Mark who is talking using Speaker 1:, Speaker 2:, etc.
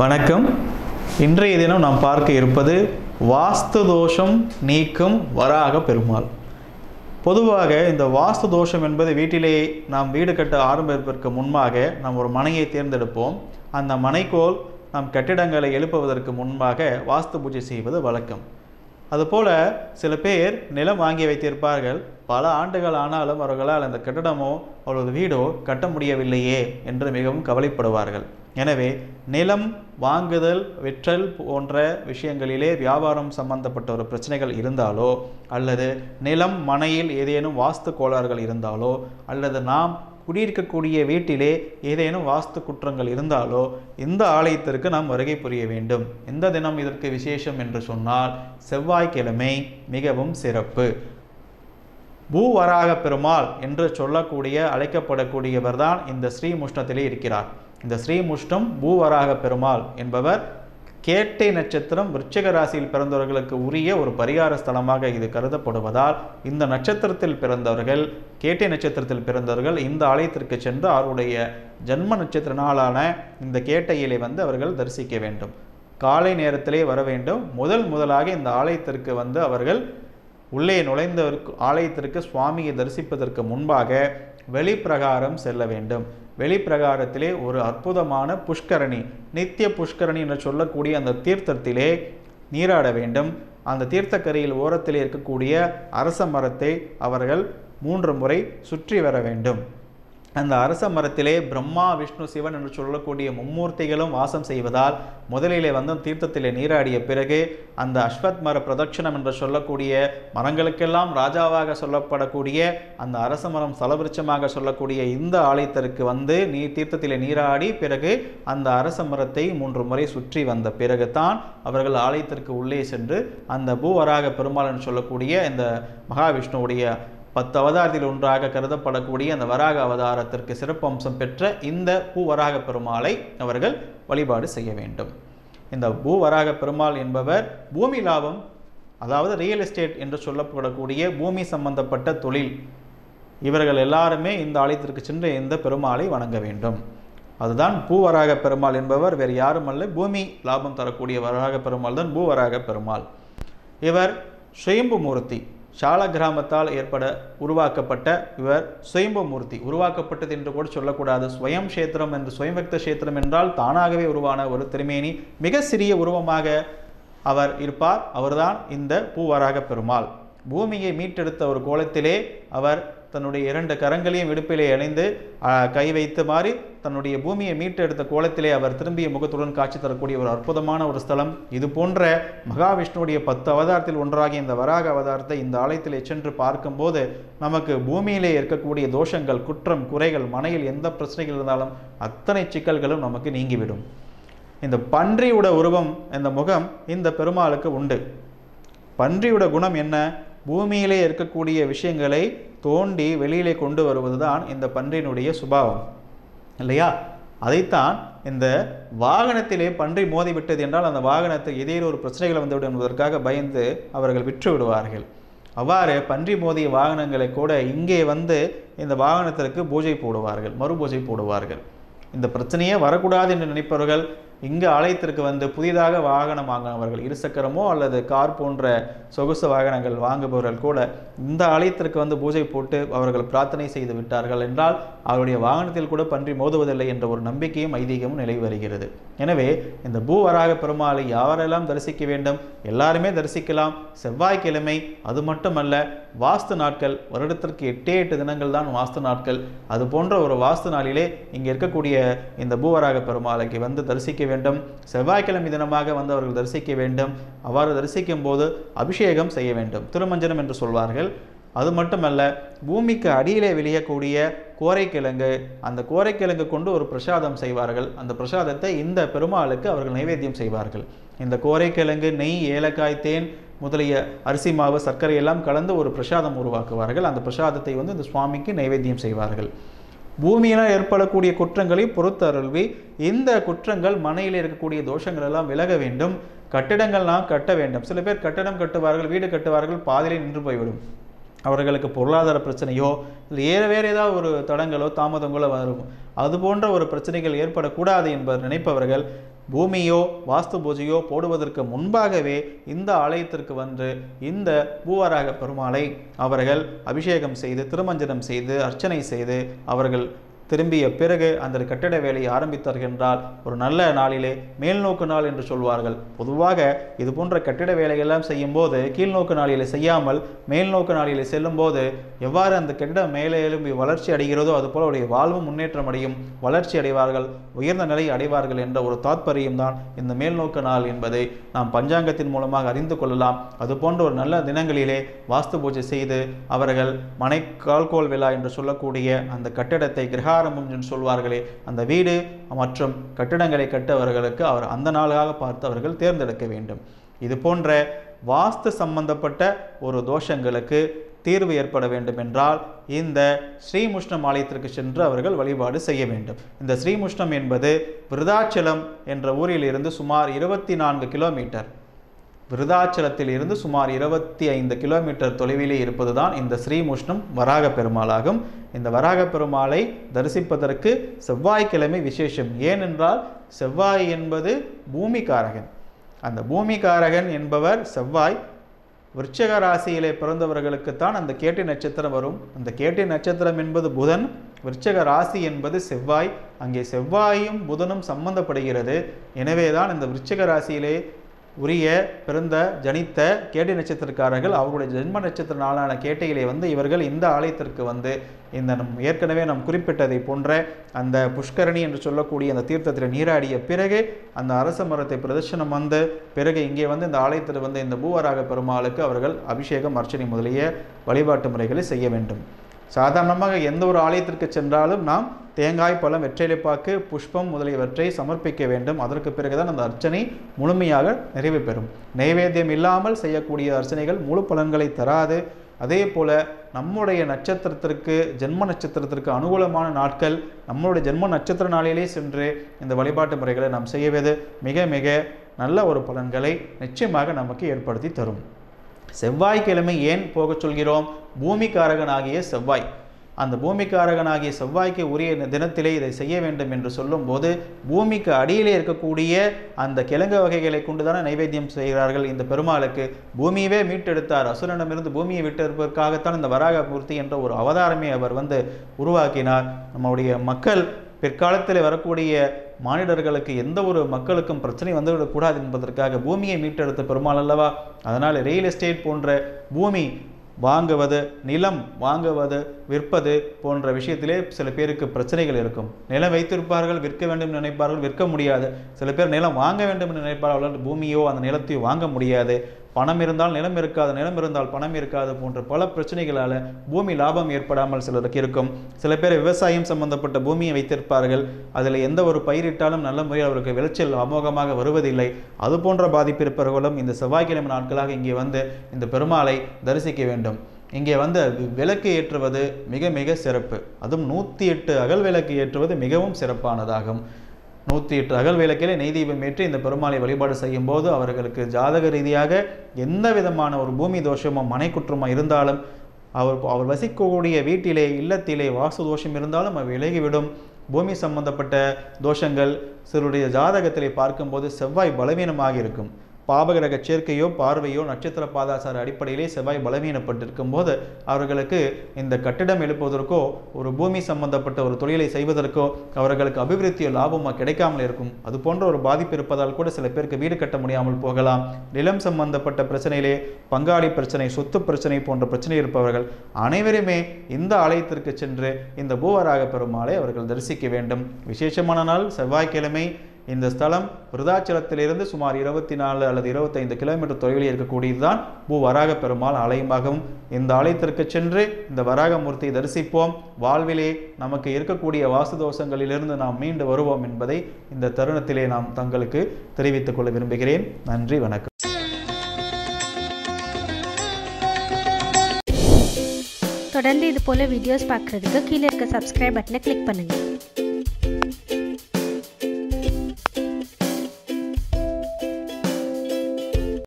Speaker 1: வணக்கம் இன்றைய தினம் நாம் பார்க்க இருப்பது வாஸ்து தோஷம் நீக்கும் வராக பெருமாள் பொதுவாக இந்த வாஸ்து தோஷம் என்பது வீட்டிலே நாம் வீடு கட்ட ஆரம்பிப்பதற்கு முன்பாக நாம் ஒரு மனையை தேர்ந்தெடுப்போம் அந்த மனைக்கோல் நாம் கட்டிடங்களை எழுப்புவதற்கு முன்பாக வாஸ்து பூஜை செய்வது வழக்கம் அதுபோல சில பேர் நிலம் வாங்கி வைத்திருப்பார்கள் பல ஆண்டுகள் ஆனாலும் அவர்களால் அந்த கட்டடமோ அவரது வீடோ கட்ட முடியவில்லையே என்று மிகவும் கவலைப்படுவார்கள் எனவே நிலம் வாங்குதல் விற்றல் போன்ற விஷயங்களிலே வியாபாரம் சம்பந்தப்பட்ட ஒரு பிரச்சனைகள் இருந்தாலோ அல்லது நிலம் மனையில் ஏதேனும் வாஸ்து கோளாறுகள் இருந்தாலோ அல்லது நாம் குடியிருக்கக்கூடிய வீட்டிலே ஏதேனும் வாஸ்து குற்றங்கள் இருந்தாலோ இந்த ஆலயத்திற்கு நாம் வருகை புரிய வேண்டும் எந்த தினம் இதற்கு விசேஷம் என்று சொன்னால் செவ்வாய்க்கிழமை மிகவும் சிறப்பு பூவராக பெருமாள் என்று சொல்லக்கூடிய அழைக்கப்படக்கூடியவர் தான் இந்த ஸ்ரீமுஷ்ணத்திலே இருக்கிறார் இந்த ஸ்ரீமுஷ்ணம் பூவராக பெருமாள் என்பவர் கேட்டை நட்சத்திரம் விருச்சிக ராசியில் பிறந்தவர்களுக்கு உரிய ஒரு பரிகார ஸ்தலமாக இது கருதப்படுவதால் இந்த நட்சத்திரத்தில் பிறந்தவர்கள் கேட்டை நட்சத்திரத்தில் பிறந்தவர்கள் இந்த ஆலயத்திற்கு சென்று அவருடைய ஜன்ம நட்சத்திர நாளான இந்த கேட்டையிலே வந்து அவர்கள் தரிசிக்க வேண்டும் காலை நேரத்திலே வர வேண்டும் முதல் முதலாக இந்த ஆலயத்திற்கு வந்து அவர்கள் உள்ளே நுழைந்தவருக்கு ஆலயத்திற்கு சுவாமியை தரிசிப்பதற்கு முன்பாக வெளிப்பிரகாரம் செல்ல வேண்டும் வெளிப்பிரகாரத்திலே ஒரு அற்புதமான புஷ்கரணி நித்திய புஷ்கரணி என்று சொல்லக்கூடிய அந்த தீர்த்தத்திலே நீராட வேண்டும் அந்த தீர்த்தக்கரையில் ஓரத்திலே இருக்கக்கூடிய அரச மரத்தை அவர்கள் மூன்று முறை சுற்றி வர வேண்டும் அந்த அரச மரத்திலே பிரம்மா விஷ்ணு சிவன் என்று சொல்லக்கூடிய மும்மூர்த்திகளும் வாசம் செய்வதால் முதலிலே வந்து தீர்த்தத்திலே நீராடிய பிறகு அந்த அஸ்வத் மர பிரதட்சணம் என்று சொல்லக்கூடிய மரங்களுக்கெல்லாம் ராஜாவாக சொல்லப்படக்கூடிய அந்த அரச மரம் சலவிருச்சமாக சொல்லக்கூடிய இந்த ஆலயத்திற்கு வந்து நீ தீர்த்தத்திலே நீராடி பிறகு அந்த அரச மரத்தை மூன்று முறை சுற்றி வந்த பிறகுதான் அவர்கள் ஆலயத்திற்கு உள்ளே சென்று அந்த பூவராக பெருமாள் என்று சொல்லக்கூடிய இந்த மகாவிஷ்ணுவுடைய பத்து அவதாரத்தில் ஒன்றாக கருதப்படக்கூடிய அந்த வராக அவதாரத்திற்கு சிறப்பு அம்சம் பெற்ற இந்த பூவராக பெருமாளை அவர்கள் வழிபாடு செய்ய வேண்டும் இந்த பூவராக பெருமாள் என்பவர் பூமி லாபம் அதாவது ரியல் எஸ்டேட் என்று சொல்லப்படக்கூடிய பூமி சம்பந்தப்பட்ட தொழில் இவர்கள் எல்லாருமே இந்த ஆலயத்திற்கு சென்று இந்த பெருமாளை வணங்க வேண்டும் அதுதான் பூவராக பெருமாள் என்பவர் வேறு யாரும் அல்ல பூமி லாபம் தரக்கூடிய வராக பெருமாள் தான் பூவராக பெருமாள் இவர் சுயம்பு மூர்த்தி சால கிராமத்தால் ஏற்பட உருவாக்கப்பட்ட இவர் சுயம்பு மூர்த்தி உருவாக்கப்பட்டது என்று கூட சொல்லக்கூடாது ஸ்வயம் கஷேத்திரம் என்று சுயம்பக்த கஷேத்திரம் என்றால் தானாகவே உருவான ஒரு திருமேனி மிக சிறிய உருவமாக அவர் இருப்பார் அவர்தான் இந்த பூவராக பெருமாள் பூமியை மீட்டெடுத்த ஒரு கோலத்திலே அவர் தன்னுடைய இரண்டு கரங்களையும் இடுப்பிலே அணிந்து கை வைத்து மாறி தன்னுடைய பூமியை மீட்டெடுத்த கோலத்திலே அவர் திரும்பிய முகத்துடன் காட்சி தரக்கூடிய ஒரு அற்புதமான ஒரு ஸ்தலம் இது போன்ற மகாவிஷ்ணுடைய பத்து அவதாரத்தில் ஒன்றாகிய இந்த வராக அவதாரத்தை இந்த ஆலயத்திலே சென்று பார்க்கும்போது நமக்கு பூமியிலே இருக்கக்கூடிய தோஷங்கள் குற்றம் குறைகள் மனையில் எந்த பிரச்சனைகள் இருந்தாலும் அத்தனை சிக்கல்களும் நமக்கு நீங்கிவிடும் இந்த பன்றியோட உருவம் இந்த முகம் இந்த பெருமாளுக்கு உண்டு பன்றியோட குணம் என்ன பூமியிலே இருக்கக்கூடிய விஷயங்களை தோண்டி வெளியிலே கொண்டு வருவதுதான் இந்த பன்றியினுடைய சுபாவம் இல்லையா அதைத்தான் இந்த வாகனத்திலே பன்றி மோதி விட்டது என்றால் அந்த வாகனத்தில் ஏதேனும் ஒரு பிரச்சனைகள் வந்துவிடும் என்பதற்காக பயந்து அவர்கள் விற்று விடுவார்கள் அவ்வாறு பன்றி மோதிய வாகனங்களை கூட இங்கே வந்து இந்த வாகனத்திற்கு பூஜை போடுவார்கள் மறுபூஜை போடுவார்கள் இந்த பிரச்சனையே வரக்கூடாது என்று நினைப்பவர்கள் இங்கு ஆலயத்திற்கு வந்து புதிதாக வாகனம் வாங்கினவர்கள் இருசக்கரமோ அல்லது கார் போன்ற சொகுசு வாகனங்கள் வாங்குபவர்கள் கூட இந்த ஆலயத்திற்கு வந்து பூஜை போட்டு அவர்கள் பிரார்த்தனை செய்து விட்டார்கள் என்றால் அவருடைய வாகனத்தில் கூட பன்றி மோதுவதில்லை என்ற ஒரு நம்பிக்கையும் ஐதீகமும் நிலை வருகிறது எனவே இந்த பூவராக பெருமாளை யாரெல்லாம் தரிசிக்க வேண்டும் எல்லாருமே தரிசிக்கலாம் செவ்வாய்க்கிழமை அது மட்டுமல்ல வாஸ்து நாட்கள் வருடத்திற்கு எட்டே எட்டு தினங்கள் தான் வாஸ்து நாட்கள் அது போன்ற ஒரு வாஸ்து நாளிலே இங்கே இருக்கக்கூடிய இந்த பூவராக பெருமாளைக்கு வந்து தரிசிக்க வேண்டும் செவ்வாய்க்கிழமை தினமாக வந்து அவர்கள் தரிசிக்க வேண்டும் அவ்வாறு தரிசிக்கும் போது அபிஷேகம் செய்ய வேண்டும் திருமஞ்சனம் என்று சொல்வார்கள் அது மட்டுமல்ல பூமிக்கு அடியிலே விளையக்கூடிய கோரைக்கிழங்கு அந்த கோரைக்கிழங்கு கொண்டு ஒரு பிரசாதம் செய்வார்கள் அந்த பிரசாதத்தை இந்த பெருமாளுக்கு அவர்கள் நைவேத்தியம் செய்வார்கள் இந்த கோரைக்கிழங்கு நெய் ஏலக்காய் தேன் முதலிய அரிசி மாவு சர்க்கரை எல்லாம் கலந்து ஒரு பிரசாதம் உருவாக்குவார்கள் அந்த பிரசாதத்தை வந்து இந்த சுவாமிக்கு நைவேத்தியம் செய்வார்கள் பூமியினால் ஏற்படக்கூடிய குற்றங்களை பொறுத்தருள்வி இந்த குற்றங்கள் மனையில் இருக்கக்கூடிய தோஷங்கள் எல்லாம் விலக வேண்டும் கட்டிடங்கள்லாம் கட்ட வேண்டும் சில பேர் கட்டடம் கட்டுவார்கள் வீடு கட்டுவார்கள் பாதியிலே நின்று போய்விடும் அவர்களுக்கு பொருளாதார பிரச்சனையோ இல்லை ஏற வேறு ஏதாவது ஒரு தடங்களோ தாமதங்களோ வரும் அது போன்ற ஒரு பிரச்சனைகள் ஏற்படக்கூடாது என்பது நினைப்பவர்கள் பூமியோ வாஸ்து பூஜையோ போடுவதற்கு முன்பாகவே இந்த ஆலயத்திற்கு வந்து இந்த பூவராக பெருமாளை அவர்கள் அபிஷேகம் செய்து திருமஞ்சனம் செய்து அர்ச்சனை செய்து அவர்கள் திரும்பிய பிறகு அந்த கட்டிட வேலையை ஆரம்பித்தார்கள் என்றால் ஒரு நல்ல நாளிலே மேல்நோக்கு நாள் என்று சொல்வார்கள் பொதுவாக இது போன்ற கட்டிட வேலைகள்லாம் செய்யும்போது கீழ்நோக்கு நாளிலே செய்யாமல் மேல்நோக்கு நாளிலே செல்லும்போது எவ்வாறு அந்த கட்டிடம் மேலே எழும்பி வளர்ச்சி அடைகிறதோ அதுபோல அவருடைய வாழ்வும் முன்னேற்றம் அடையும் வளர்ச்சி அடைவார்கள் உயர்ந்த நிலை அடைவார்கள் என்ற ஒரு தாத்பரியம் தான் இந்த மேல்நோக்கு நாள் என்பதை நாம் பஞ்சாங்கத்தின் மூலமாக அறிந்து கொள்ளலாம் அதுபோன்ற ஒரு நல்ல தினங்களிலே வாஸ்து பூஜை செய்து அவர்கள் மனை கால்கோல் விழா என்று சொல்லக்கூடிய அந்த கட்டிடத்தை கிரகாரம்பம் என்று சொல்வார்களே அந்த வீடு மற்றும் கட்டிடங்களை கட்டவர்களுக்கு அவர் அந்த நாளாக பார்த்து அவர்கள் தேர்ந்தெடுக்க வேண்டும் இது போன்ற வாஸ்து சம்பந்தப்பட்ட ஒரு தோஷங்களுக்கு தீர்வு ஏற்பட வேண்டும் என்றால் இந்த ஸ்ரீமுஷ்ணம் ஆலயத்திற்கு சென்று அவர்கள் வழிபாடு செய்ய வேண்டும் இந்த ஸ்ரீமுஷ்ணம் என்பது விருதாச்சலம் என்ற ஊரில் இருந்து சுமார் இருபத்தி நான்கு கிலோமீட்டர் விருதாச்சலத்தில் இருந்து சுமார் இருபத்தி ஐந்து கிலோமீட்டர் தொலைவிலே இருப்பதுதான் இந்த ஸ்ரீமுஷ்ணம் வராக பெருமாளாகும் இந்த வராக பெருமாளை தரிசிப்பதற்கு செவ்வாய்க்கிழமை விசேஷம் ஏனென்றால் செவ்வாய் என்பது பூமிகாரகன் அந்த பூமிகாரகன் என்பவர் செவ்வாய் விருச்சக ராசியிலே பிறந்தவர்களுக்குத்தான் அந்த கேட்டி நட்சத்திரம் வரும் அந்த கேட்டி நட்சத்திரம் என்பது புதன் விருச்சக ராசி என்பது செவ்வாய் அங்கே செவ்வாயும் புதனும் சம்பந்தப்படுகிறது எனவேதான் இந்த விருச்சக ராசியிலே உரிய பிறந்த ஜனித்த கேட்டை நட்சத்திரக்காரர்கள் அவருடைய ஜென்ம நட்சத்திர நாளான கேட்டையிலே வந்து இவர்கள் இந்த ஆலயத்திற்கு வந்து இந்த நம் ஏற்கனவே நாம் குறிப்பிட்டதை போன்ற அந்த புஷ்கரணி என்று சொல்லக்கூடிய அந்த தீர்த்தத்தில் நீராடிய பிறகு அந்த அரச மரத்தை பிரதர்ஷனம் வந்து பிறகு இங்கே வந்து இந்த ஆலயத்தில் வந்து இந்த பூவராக பெருமாளுக்கு அவர்கள் அபிஷேகம் அர்ச்சனை முதலிய வழிபாட்டு முறைகளை செய்ய வேண்டும் சாதாரணமாக எந்த ஒரு ஆலயத்திற்கு சென்றாலும் நாம் தேங்காய் பழம் வெற்றிலைப்பாக்கு புஷ்பம் முதலியவற்றை சமர்ப்பிக்க வேண்டும் அதற்கு பிறகுதான் அந்த அர்ச்சனை முழுமையாக நிறைவு பெறும் நைவேத்தியம் இல்லாமல் செய்யக்கூடிய அர்ச்சனைகள் முழு பலன்களை தராது அதே போல நம்முடைய நட்சத்திரத்திற்கு ஜென்ம நட்சத்திரத்திற்கு அனுகூலமான நாட்கள் நம்மளுடைய ஜென்ம நட்சத்திர நாளிலே சென்று இந்த வழிபாட்டு முறைகளை நாம் செய்வது மிக மிக நல்ல ஒரு பலன்களை நிச்சயமாக நமக்கு ஏற்படுத்தி தரும் செவ்வாய்க்கிழமை ஏன் போகச் சொல்கிறோம் பூமிக்காரகனாகிய செவ்வாய் அந்த பூமிக்காரகனாகிய செவ்வாய்க்கு உரிய தினத்திலே இதை செய்ய வேண்டும் என்று சொல்லும்போது பூமிக்கு அடியிலே இருக்கக்கூடிய அந்த கிழங்கு வகைகளை கொண்டுதானே நைவேத்தியம் செய்கிறார்கள் இந்த பெருமாளுக்கு பூமியவே மீட்டெடுத்தார் அசுரனிடமிருந்து பூமியை விட்டெடுப்பதற்காகத்தான் இந்த வராக மூர்த்தி என்ற ஒரு அவதாரமே அவர் வந்து உருவாக்கினார் நம்முடைய மக்கள் பிற்காலத்தில் வரக்கூடிய மானிடர்களுக்கு எந்த ஒரு மக்களுக்கும் பிரச்சனை வந்துவிடக்கூடாது என்பதற்காக பூமியை மீட்டெடுத்த பெருமாள் அல்லவா அதனால் ரியல் எஸ்டேட் போன்ற பூமி வாங்குவது நிலம் வாங்குவது விற்பது போன்ற விஷயத்திலே சில பேருக்கு பிரச்சனைகள் இருக்கும் நிலம் வைத்திருப்பார்கள் விற்க வேண்டும் என்று நினைப்பார்கள் விற்க முடியாது சில பேர் நிலம் வாங்க வேண்டும் என்று நினைப்பார்கள் பூமியோ அந்த நிலத்தையோ வாங்க முடியாது பணம் இருந்தால் நிலம் இருக்காது நிலம் இருந்தால் பணம் இருக்காது போன்ற பல பிரச்சனைகளால் பூமி லாபம் ஏற்படாமல் சிலருக்கு இருக்கும் சில பேர் விவசாயம் சம்பந்தப்பட்ட பூமியை வைத்திருப்பார்கள் அதில் எந்த ஒரு பயிரிட்டாலும் நல்ல முறையில் அவருக்கு விளைச்சல் அமோகமாக வருவதில்லை அது போன்ற பாதிப்பு இருப்பவர்களும் இந்த செவ்வாய்க்கிழமை நாட்களாக இங்கே வந்து இந்த பெருமாளை தரிசிக்க வேண்டும் இங்கே வந்து விளக்கு ஏற்றுவது மிக மிக சிறப்பு அதுவும் நூற்றி எட்டு அகல் விளக்கு ஏற்றுவது மிகவும் சிறப்பானதாகும் நூற்றி எட்டு அகல் விளக்கிலே நெய் தீபம் ஏற்றி இந்த பெருமாளை வழிபாடு செய்யும் போது அவர்களுக்கு ஜாதக ரீதியாக எந்த விதமான ஒரு பூமி தோஷமோ மனை குற்றமோ இருந்தாலும் அவர் அவர் வசிக்கக்கூடிய வீட்டிலே இல்லத்திலே வாசு தோஷம் இருந்தாலும் அவை விலகிவிடும் பூமி சம்பந்தப்பட்ட தோஷங்கள் சிலருடைய ஜாதகத்திலே பார்க்கும்போது செவ்வாய் பலவீனமாக இருக்கும் பாபகிரக சேர்க்கையோ பார்வையோ நட்சத்திர பாதாசார அடிப்படையிலே செவ்வாய் பலவீனப்பட்டிருக்கும் போது அவர்களுக்கு இந்த கட்டிடம் எழுப்புவதற்கோ ஒரு பூமி சம்பந்தப்பட்ட ஒரு தொழிலை செய்வதற்கோ அவர்களுக்கு அபிவிருத்தியோ லாபமோ கிடைக்காமல் இருக்கும் அது போன்ற ஒரு பாதிப்பு இருப்பதால் கூட சில பேருக்கு வீடு கட்ட முடியாமல் போகலாம் நிலம் சம்பந்தப்பட்ட பிரச்சனையிலே பங்காளி பிரச்சனை சொத்து பிரச்சனை போன்ற பிரச்சனை இருப்பவர்கள் அனைவருமே இந்த ஆலயத்திற்கு சென்று இந்த பூவராக பெருமாளை அவர்கள் தரிசிக்க வேண்டும் விசேஷமான நாள் செவ்வாய்க்கிழமை இந்த ஸ்தலம் விருதாச்சலத்திலிருந்து சுமார் இருபத்தி நாலு அல்லது இருபத்தைந்து கிலோமீட்டர் தொலைவில் இருக்கக்கூடியதுதான் பூ வராக பெருமாள் ஆலயமாகவும் இந்த ஆலயத்திற்கு சென்று இந்த வராகமூர்த்தியை தரிசிப்போம் வாழ்விலே நமக்கு இருக்கக்கூடிய வாசு தோஷங்களிலிருந்து நாம் மீண்டு வருவோம் என்பதை இந்த தருணத்திலே நாம் தங்களுக்கு தெரிவித்துக் கொள்ள விரும்புகிறேன் நன்றி வணக்கம்
Speaker 2: தொடர்ந்து இது போல வீடியோஸ் பார்க்குறதுக்கு கீழே இருக்க சப்ஸ்கிரைப் பட்டனை கிளிக் பண்ணுங்கள்